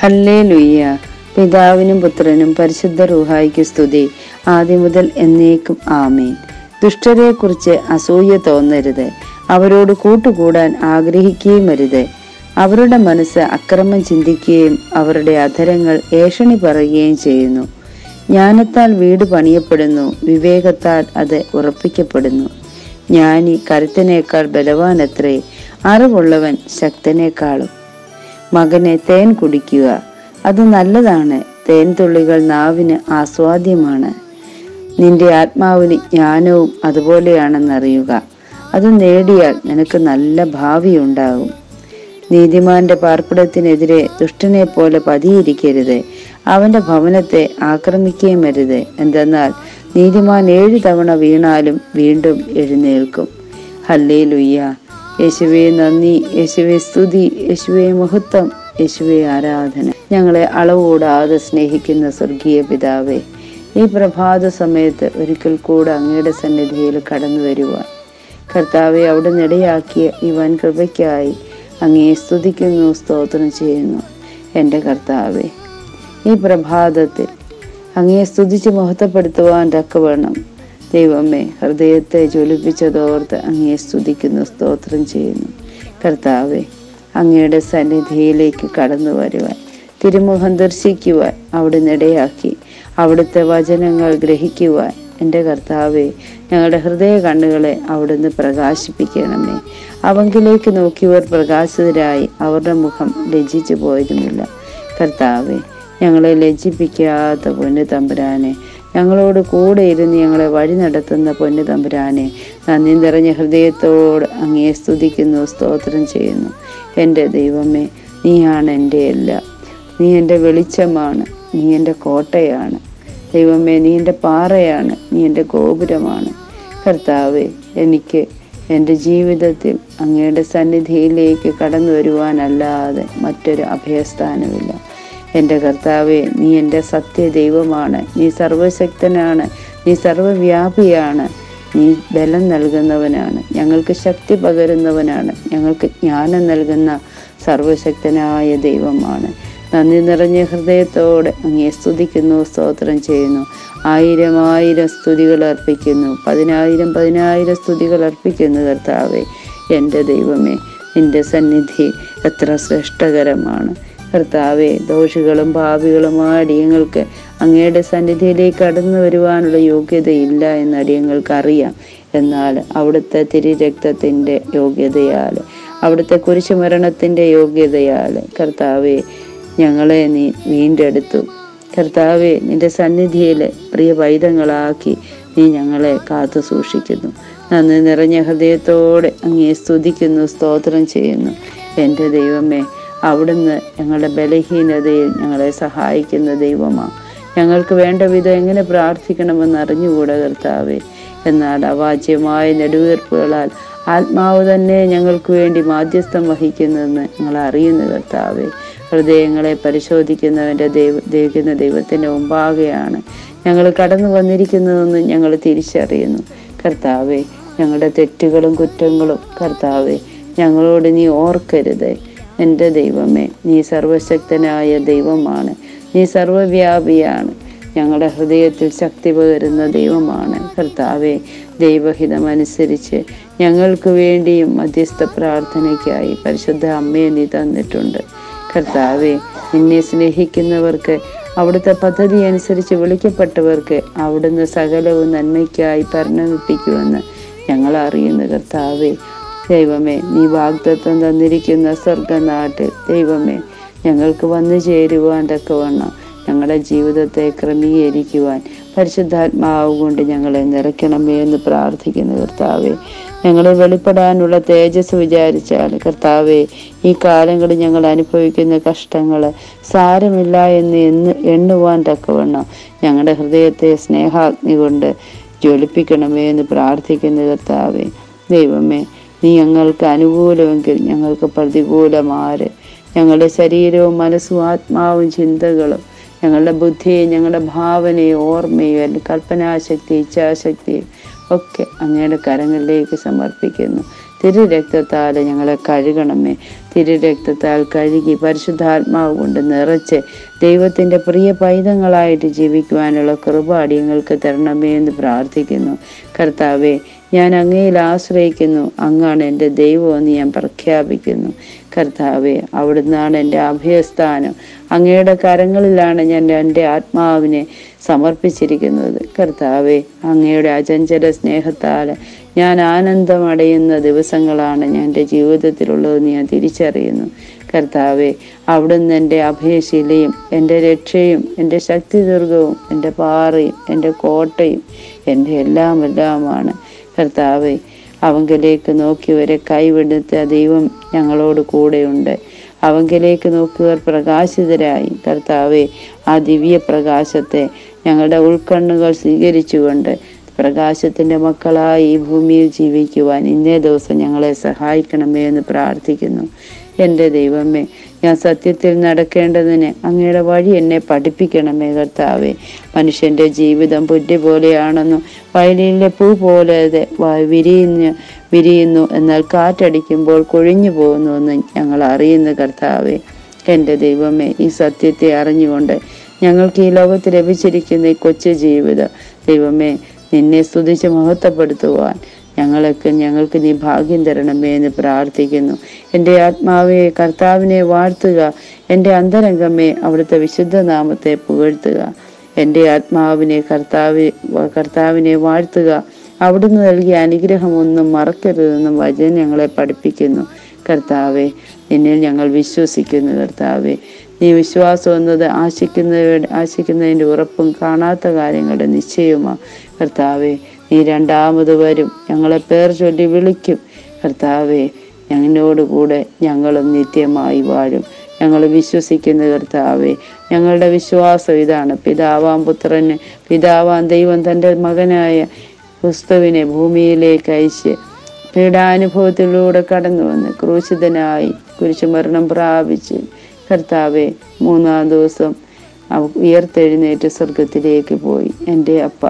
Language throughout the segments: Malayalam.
ഹല്ലേ ലുയ്യ പിതാവിനും പുത്രനും പരിശുദ്ധ റൂഹായിക്ക് സ്തുതി ആദ്യം മുതൽ എന്നേക്കും ആമേൻ ദുഷ്ടരെക്കുറിച്ച് അസൂയ തോന്നരുത് അവരോട് കൂട്ടുകൂടാൻ ആഗ്രഹിക്കുകയും അരുത് അവരുടെ മനസ്സ് അക്രമം ചിന്തിക്കുകയും അവരുടെ അധരങ്ങൾ ഏഷണി പറയുകയും ചെയ്യുന്നു ജ്ഞാനത്താൽ വീട് പണിയപ്പെടുന്നു വിവേകത്താൽ അത് ഉറപ്പിക്കപ്പെടുന്നു ജ്ഞാനി കരുത്തിനേക്കാൾ ബലവാനത്രേ അറിവുള്ളവൻ ശക്തനേക്കാളും മകനെ തേൻ കുടിക്കുക അത് നല്ലതാണ് തേൻ തുള്ളികൾ നാവിന് ആസ്വാദ്യമാണ് നിന്റെ ആത്മാവിന് ജ്ഞാനവും അതുപോലെയാണെന്നറിയുക അത് നേടിയാൽ നിനക്ക് നല്ല ഭാവിയുണ്ടാകും നീതിമാന്റെ പാർപ്പിടത്തിനെതിരെ ദുഷ്ടനെ പോലെ പതിയിരിക്കരുത് അവന്റെ ഭവനത്തെ ആക്രമിക്കുകയും അരുത് എന്തെന്നാൽ നീതിമാൻ ഏഴു തവണ വീണാലും വീണ്ടും എഴുന്നേൽക്കും ഹല്ലേ ലുയ്യ യേശുവെ നന്ദി യേശുവെ സ്തുതി യേശുവെ മഹത്വം യേശുവെ ആരാധന ഞങ്ങളെ അളവുകൂടാതെ സ്നേഹിക്കുന്ന സ്വർഗീയ പിതാവേ ഈ പ്രഭാത സമയത്ത് ഒരിക്കൽ കൂടെ അങ്ങയുടെ സന്നിധിയിൽ കടന്നു വരുവാൻ കർത്താവെ അവിടെ നിടയാക്കിയ ഈ വൻ കൃപയ്ക്കായി അങ്ങയെ സ്തുതിക്കുന്നു സ്തോത്രം ചെയ്യുന്നു എൻ്റെ കർത്താവെ ഈ പ്രഭാതത്തിൽ അങ്ങയെ സ്തുതിച്ച് മഹത്വപ്പെടുത്തുവാൻ തക്കവണ്ണം ദൈവമേ ഹൃദയത്തെ ജ്വലിപ്പിച്ചതോർത്ത് അങ്ങയെ സ്തുതിക്കുന്നു സ്തോത്രം ചെയ്യുന്നു കർത്താവെ അങ്ങയുടെ സന്നിധിയിലേക്ക് കടന്നു വരുവാൻ തിരുമുഖം ദർശിക്കുവാൻ അവിടെ നിടയാക്കി അവിടുത്തെ വചനങ്ങൾ ഗ്രഹിക്കുവാൻ എൻ്റെ കർത്താവെ ഞങ്ങളുടെ ഹൃദയ കണ്ണുകളെ അവിടുന്ന് പ്രകാശിപ്പിക്കണമേ അവങ്കിലേക്ക് നോക്കിയവർ പ്രകാശിതരായി അവരുടെ മുഖം ലജ്ജിച്ചു പോയതുമില്ല കർത്താവെ ഞങ്ങളെ ലജ്ജിപ്പിക്കാത്ത പൊന്നു തമ്പുരാനെ ഞങ്ങളോട് കൂടെ ഇരുന്ന് ഞങ്ങളെ വഴി നടത്തുന്ന പൊന്നു തമ്പുരാനെ നന്ദി നിറഞ്ഞ ഹൃദയത്തോട് അങ്ങയെ സ്തുതിക്കുന്നു സ്തോത്രം ചെയ്യുന്നു എൻ്റെ ദൈവമേ നീയാണ് എൻ്റെ എല്ലാം നീ എൻ്റെ വെളിച്ചമാണ് നീ എൻ്റെ കോട്ടയാണ് ദൈവമേ നീ എൻ്റെ പാറയാണ് നീ എൻ്റെ ഗോപുരമാണ് കർത്താവെ എനിക്ക് എൻ്റെ ജീവിതത്തിൽ അങ്ങയുടെ സന്നിധിയിലേക്ക് കടന്നു വരുവാനല്ലാതെ മറ്റൊരു അഭയസ്ഥാനമില്ല എൻ്റെ കർത്താവെ നീ എൻ്റെ സത്യ ദൈവമാണ് നീ സർവശക്തനാണ് നീ സർവവ്യാപിയാണ് നീ ബലം നൽകുന്നവനാണ് ഞങ്ങൾക്ക് ശക്തി പകരുന്നവനാണ് ഞങ്ങൾക്ക് ജ്ഞാനം നൽകുന്ന സർവശക്തനായ ദൈവമാണ് നന്ദി നിറഞ്ഞ ഹൃദയത്തോടെ അങ്ങേ സ്തുതിക്കുന്നു സ്തോത്രം ചെയ്യുന്നു ആയിരം ആയിരം സ്തുതികൾ അർപ്പിക്കുന്നു പതിനായിരം പതിനായിരം സ്തുതികൾ അർപ്പിക്കുന്നു കർത്താവെ എൻ്റെ ദൈവമേ നിന്റെ സന്നിധി എത്ര ശ്രേഷ്ഠകരമാണ് കർത്താവെ ദോഷികളും ഭാവികളുമായ അടിയങ്ങൾക്ക് അങ്ങയുടെ സന്നിധിയിലേക്ക് കടന്നു വരുവാനുള്ള യോഗ്യതയില്ല എന്ന് അടിയങ്ങൾക്ക് അറിയാം എന്നാൽ അവിടുത്തെ തിരുരക്തത്തിൻ്റെ യോഗ്യതയാൽ അവിടുത്തെ കുരിശുമരണത്തിൻ്റെ യോഗ്യതയാൽ കർത്താവെ ഞങ്ങളെ നീ വീണ്ടെടുത്തു കർത്താവെ നിന്റെ സന്നിധിയിൽ പ്രിയ പൈതങ്ങളാക്കി നീ ഞങ്ങളെ കാത്തു സൂക്ഷിക്കുന്നു നന്ദി നിറഞ്ഞ ഹൃദയത്തോടെ അങ്ങേ സ്തുതിക്കുന്നു സ്തോത്രം ചെയ്യുന്നു എൻ്റെ ദൈവമേ അവിടുന്ന് ഞങ്ങളുടെ ബലഹീനതയിൽ ഞങ്ങളെ സഹായിക്കുന്ന ദൈവമാണ് ഞങ്ങൾക്ക് വേണ്ട വിധം എങ്ങനെ പ്രാർത്ഥിക്കണമെന്ന് അറിഞ്ഞുകൂടാ കർത്താവെ എന്നാൽ അവാച്യമായ നെടുവീർപ്പുകളാൽ ആത്മാവ് തന്നെ ഞങ്ങൾക്ക് വേണ്ടി മാധ്യസ്ഥം വഹിക്കുന്നെന്ന് ഞങ്ങൾ അറിയുന്നു കർത്താവെ ഹൃദയങ്ങളെ പരിശോധിക്കുന്നവൻ്റെ ദൈവ ദൈവിക്കുന്ന ദൈവത്തിൻ്റെ മുമ്പാകെയാണ് ഞങ്ങൾ കടന്നു വന്നിരിക്കുന്നതെന്ന് ഞങ്ങൾ തിരിച്ചറിയുന്നു കർത്താവെ ഞങ്ങളുടെ തെറ്റുകളും കുറ്റങ്ങളും കർത്താവെ ഞങ്ങളോട് നീ ഓർക്കരുത് എൻ്റെ ദൈവമേ നീ സർവശക്തനായ ദൈവമാണ് നീ സർവവ്യാപിയാണ് ഞങ്ങളുടെ ഹൃദയത്തിൽ ശക്തി പകരുന്ന ദൈവമാണ് കർത്താവെ ദൈവഹിതമനുസരിച്ച് ഞങ്ങൾക്ക് വേണ്ടിയും മധ്യസ്ഥ പ്രാർത്ഥനയ്ക്കായി പരിശുദ്ധ അമ്മയെ നീ തന്നിട്ടുണ്ട് കർത്താവെ നിന്നെ സ്നേഹിക്കുന്നവർക്ക് അവിടുത്തെ പദ്ധതി അനുസരിച്ച് വിളിക്കപ്പെട്ടവർക്ക് അവിടുന്ന് സകലവും നന്മയ്ക്കായി പരിണമിപ്പിക്കുമെന്ന് ഞങ്ങൾ അറിയുന്നു കർത്താവെ ദൈവമേ നീ വാഗ്ദത്വം തന്നിരിക്കുന്ന സ്വർഗനാട്ടിൽ ദൈവമേ ഞങ്ങൾക്ക് വന്നു ചേരുവാൻ തക്കവണ്ണം ഞങ്ങളുടെ ജീവിതത്തെ ക്രമീകരിക്കുവാൻ പരിശുദ്ധാത്മാവ് കൊണ്ട് ഞങ്ങളെ നിറയ്ക്കണമേ എന്ന് പ്രാർത്ഥിക്കുന്നു കർത്താവെ ഞങ്ങളെ വെളിപ്പെടാനുള്ള തേജസ് വിചാരിച്ചാൽ കർത്താവെ ഈ കാലങ്ങളിൽ ഞങ്ങൾ അനുഭവിക്കുന്ന കഷ്ടങ്ങൾ സാരമില്ല എന്ന് എന്ന് എണ്ണുവാൻ തക്കവണ്ണം ഞങ്ങളുടെ ഹൃദയത്തെ സ്നേഹാഗ്നി കൊണ്ട് ജ്വലിപ്പിക്കണമേ എന്ന് പ്രാർത്ഥിക്കുന്ന കർത്താവെ ദൈവമേ നീ ഞങ്ങൾക്ക് അനുകൂലമെങ്കിൽ ഞങ്ങൾക്ക് പ്രതികൂലമാര് ഞങ്ങളുടെ ശരീരവും മനസ്സും ആത്മാവും ചിന്തകളും ഞങ്ങളുടെ ബുദ്ധിയും ഞങ്ങളുടെ ഭാവനയും ഓർമ്മയും അല്ലെങ്കിൽ കൽപ്പനാശക്തി ഇച്ഛാശക്തിയും ഒക്കെ അങ്ങയുടെ കരങ്ങളിലേക്ക് സമർപ്പിക്കുന്നു തിരു രക്തത്താൽ ഞങ്ങളെ കഴുകണമേ തിരു രക്തത്താൽ കഴുകി പരിശുദ്ധാത്മാവ് കൊണ്ട് നിറച്ച് ദൈവത്തിൻ്റെ പ്രിയ പൈതങ്ങളായിട്ട് ജീവിക്കുവാനുള്ള കൃപ അടിയങ്ങൾക്ക് തരണമേ എന്ന് പ്രാർത്ഥിക്കുന്നു കർത്താവെ ഞാൻ അങ്ങയിൽ ആശ്രയിക്കുന്നു അങ്ങാണ് എൻ്റെ ദൈവമെന്ന് ഞാൻ പ്രഖ്യാപിക്കുന്നു കർത്താവെ അവിടുന്നാണ് എൻ്റെ അഭയസ്ഥാനം അങ്ങയുടെ കരങ്ങളിലാണ് ഞാൻ എൻ്റെ ആത്മാവിനെ സമർപ്പിച്ചിരിക്കുന്നത് കർത്താവെ അങ്ങയുടെ അചഞ്ചല സ്നേഹത്താൽ ഞാൻ ആനന്ദമടയുന്ന ദിവസങ്ങളാണ് ഞാൻ എൻ്റെ ജീവിതത്തിലുള്ളതെന്ന് ഞാൻ തിരിച്ചറിയുന്നു കർത്താവെ അവിടുന്ന് എൻ്റെ അഭയശിലയും എൻ്റെ രക്ഷയും എൻ്റെ ശക്തിദുർഗവും എൻ്റെ പാറയും എൻ്റെ കോട്ടയും എൻ്റെ എല്ലാം എല്ലാമാണ് കർത്താവെ അവങ്കിലേക്ക് നോക്കിയവരെ കൈവിടുത്ത ദൈവം ഞങ്ങളോട് കൂടെയുണ്ട് അവങ്കിലേക്ക് നോക്കിയവർ പ്രകാശിതരായി കർത്താവെ ആ ദിവ്യ പ്രകാശത്തെ ഞങ്ങളുടെ ഉൾക്കണ്ണുകൾ സ്വീകരിച്ചുകൊണ്ട് പ്രകാശത്തിൻ്റെ മക്കളായി ഈ ഭൂമിയിൽ ജീവിക്കുവാൻ ഇന്നേ ദിവസം ഞങ്ങളെ സഹായിക്കണമേ എന്ന് പ്രാർത്ഥിക്കുന്നു എൻ്റെ ദൈവമേ ഞാൻ സത്യത്തിൽ നടക്കേണ്ടതിന് അങ്ങയുടെ വഴി എന്നെ പഠിപ്പിക്കണമേ കർത്താവേ മനുഷ്യൻ്റെ ജീവിതം പുല്ല് പോലെയാണെന്നും വയലിലെ പൂ പോലെ അത് വ- വിരിയുന്നു വിരിയുന്നു എന്നാൽ കാറ്റടിക്കുമ്പോൾ കൊഴിഞ്ഞു പോകുന്നുവെന്ന് ഞങ്ങൾ അറിയുന്നു കർത്താവേ എൻ്റെ ദൈവമേ ഈ സത്യത്തെ അറിഞ്ഞുകൊണ്ട് ഞങ്ങൾക്ക് ഈ ലോകത്ത് ലഭിച്ചിരിക്കുന്ന ഈ കൊച്ചു ജീവിതം ദൈവമേ നിന്നെ സ്തുതിച്ച് മഹത്വപ്പെടുത്തുവാൻ ഞങ്ങൾക്ക് ഞങ്ങൾക്ക് നീ ഭാഗ്യം തരണമേ എന്ന് പ്രാർത്ഥിക്കുന്നു എൻ്റെ ആത്മാവെ കർത്താവിനെ വാഴ്ത്തുക എൻ്റെ അന്തരംഗമേ അവിടുത്തെ വിശുദ്ധ നാമത്തെ പുകഴ്ത്തുക എൻ്റെ ആത്മാവിനെ കർത്താവ് കർത്താവിനെ വാഴ്ത്തുക അവിടുന്ന് നൽകിയ അനുഗ്രഹമൊന്നും മറക്കരുതെന്നും വചനം ഞങ്ങളെ പഠിപ്പിക്കുന്നു കർത്താവെ നിന്നിൽ ഞങ്ങൾ വിശ്വസിക്കുന്നു കർത്താവെ നീ വിശ്വാസം എന്നത് ആശിക്കുന്നവരുടെ ആശിക്കുന്നതിൻ്റെ ഉറപ്പും കാണാത്ത കാര്യങ്ങളുടെ നിശ്ചയവുമാ കർത്താവെ നീ രണ്ടാമത് വരും ഞങ്ങളെ പേർ ചൊല്ലി വിളിക്കും കർത്താവെ ഞങ്ങളോട് കൂടെ ഞങ്ങളും നിത്യമായി വാഴും ഞങ്ങൾ വിശ്വസിക്കുന്ന കർത്താവെ ഞങ്ങളുടെ വിശ്വാസം ഇതാണ് പിതാവാം പുത്രന് പിതാവാം ദൈവം തൻ്റെ മകനായ ക്രിസ്തുവിനെ ഭൂമിയിലേക്ക് അയച്ച് പീഡാനുഭവത്തിലൂടെ കടന്നു വന്ന് ക്രൂശിതനായി കുരിശുമരണം പ്രാപിച്ച് കർത്താവെ മൂന്നാം ദിവസം അവ- ഉയർത്തെഴുന്നേറ്റ് സ്വർഗത്തിലേക്ക് പോയി എൻ്റെ അപ്പ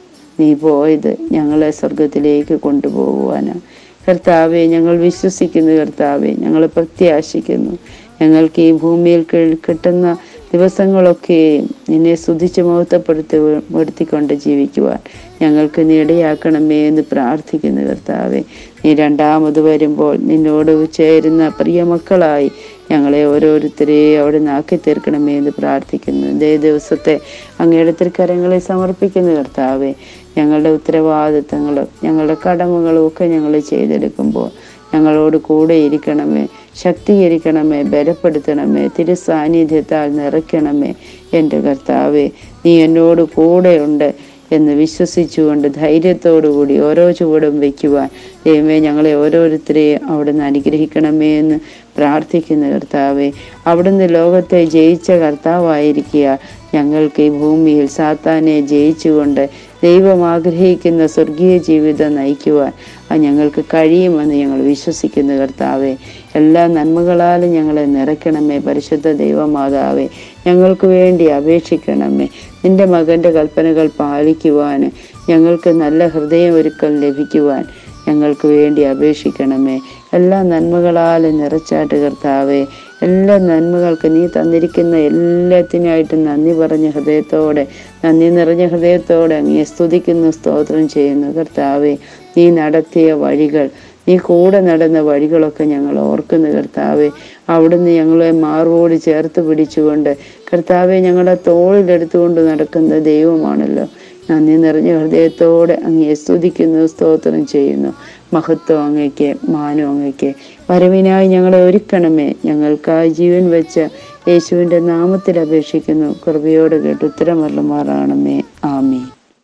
നീ പോയത് ഞങ്ങളെ സ്വർഗത്തിലേക്ക് കൊണ്ടുപോകുവാനാണ് കർത്താവെ ഞങ്ങൾ വിശ്വസിക്കുന്നു കർത്താവെ ഞങ്ങൾ പ്രത്യാശിക്കുന്നു ഞങ്ങൾക്ക് ഈ ഭൂമിയിൽ കി- കിട്ടുന്ന ദിവസങ്ങളൊക്കെയും നിന്നെ സ്തുതിച്ച് മഹത്വപ്പെടുത്തി പെടുത്തിക്കൊണ്ട് ജീവിക്കുവാൻ ഞങ്ങൾക്ക് നീ ഇടയാക്കണമേ എന്ന് പ്രാർത്ഥിക്കുന്നു കർത്താവെ നീ രണ്ടാമത് വരുമ്പോൾ നിന്നോട് ചേരുന്ന പ്രിയ മക്കളായി ഞങ്ങളെ ഓരോരുത്തരെയും അവിടെ നാക്കി തീർക്കണമേ എന്ന് പ്രാർത്ഥിക്കുന്നു ഇതേ ദിവസത്തെ അങ്ങയുടെ തൃക്കരങ്ങളെ സമർപ്പിക്കുന്നു കർത്താവെ ഞങ്ങളുടെ ഉത്തരവാദിത്തങ്ങളും ഞങ്ങളുടെ കടമകളും ഒക്കെ ഞങ്ങൾ ചെയ്തെടുക്കുമ്പോൾ ഞങ്ങളോട് കൂടെ ഇരിക്കണമേ ശക്തീകരിക്കണമേ ബലപ്പെടുത്തണമേ തിരു സാന്നിധ്യത്താൽ നിറയ്ക്കണമേ എൻ്റെ കർത്താവെ നീ എന്നോട് കൂടെയുണ്ട് എന്ന് വിശ്വസിച്ചുകൊണ്ട് ധൈര്യത്തോടുകൂടി ഓരോ ചുവടും വയ്ക്കുവാൻ ദൈവമേ ഞങ്ങളെ ഓരോരുത്തരെയും അവിടുന്ന് അനുഗ്രഹിക്കണമേ എന്ന് പ്രാർത്ഥിക്കുന്ന കർത്താവെ അവിടുന്ന് ലോകത്തെ ജയിച്ച കർത്താവായിരിക്കുക ഞങ്ങൾക്ക് ഈ ഭൂമിയിൽ സാത്താനെ ജയിച്ചുകൊണ്ട് ദൈവം ആഗ്രഹിക്കുന്ന സ്വർഗീയ ജീവിതം നയിക്കുവാൻ അത് ഞങ്ങൾക്ക് കഴിയുമെന്ന് ഞങ്ങൾ വിശ്വസിക്കുന്നു കർത്താവെ എല്ലാ നന്മകളാലും ഞങ്ങളെ നിറയ്ക്കണമേ പരിശുദ്ധ ദൈവമാതാവേ ഞങ്ങൾക്ക് വേണ്ടി അപേക്ഷിക്കണമേ നിന്റെ മകൻ്റെ കൽപ്പനകൾ പാലിക്കുവാൻ ഞങ്ങൾക്ക് നല്ല ഹൃദയം ഒരുക്കം ലഭിക്കുവാൻ ഞങ്ങൾക്ക് വേണ്ടി അപേക്ഷിക്കണമേ എല്ലാ നന്മകളാലും നിറച്ചാട്ട് കർത്താവേ എല്ലാ നന്മകൾക്ക് നീ തന്നിരിക്കുന്ന എല്ലാത്തിനായിട്ടും നന്ദി പറഞ്ഞ ഹൃദയത്തോടെ നന്ദി നിറഞ്ഞ ഹൃദയത്തോടെ അങ്ങേ സ്തുതിക്കുന്നു സ്തോത്രം ചെയ്യുന്നു കർത്താവേ നീ നടത്തിയ വഴികൾ നീ കൂടെ നടന്ന വഴികളൊക്കെ ഞങ്ങൾ ഓർക്കുന്നു കർത്താവെ അവിടുന്ന് ഞങ്ങളെ മാർവോട് ചേർത്ത് പിടിച്ചുകൊണ്ട് കർത്താവെ ഞങ്ങളെ തോളിലെടുത്തുകൊണ്ട് നടക്കുന്ന ദൈവമാണല്ലോ നന്ദി നിറഞ്ഞ ഹൃദയത്തോടെ അങ്ങയെ സ്തുതിക്കുന്നു സ്തോത്രം ചെയ്യുന്നു മഹത്വം അങ്ങയ്ക്ക് മാനം അങ്ങയ്ക്ക് വരവിനായി ഞങ്ങളെ ഒരുക്കണമേ ഞങ്ങൾക്കായി ജീവൻ വെച്ച യേശുവിൻ്റെ നാമത്തിൽ അപേക്ഷിക്കുന്നു കൃപയോട് കേട്ട് ഉത്തരമല്ലമാറാണമേ ആമേ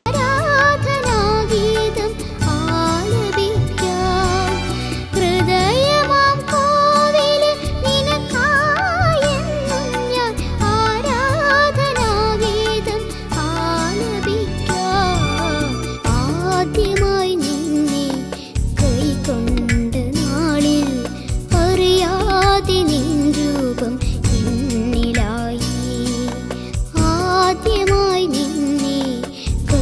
ആരാധനാഗീതം ആലപിക്കാം ഹൃദയമാം കോവിലിൽ നിനക്കായെന്നും ഞാൻ ആരാധനാഗീതം ആലപിക്കാം ആദ്യമായി നിന്നെ കൈക്കൊണ്ട നാളിൽ അറിയാതെ നിൻ രൂപം എന്നിലായി ആദ്യമായി നിന്നെ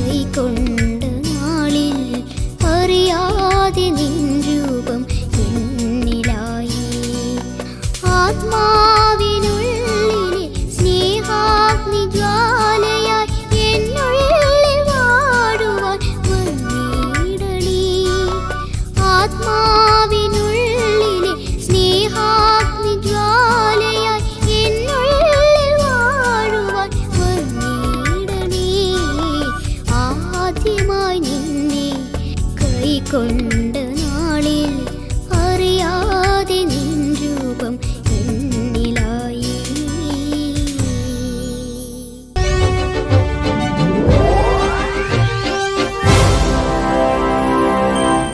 കൈകൊണ്ട്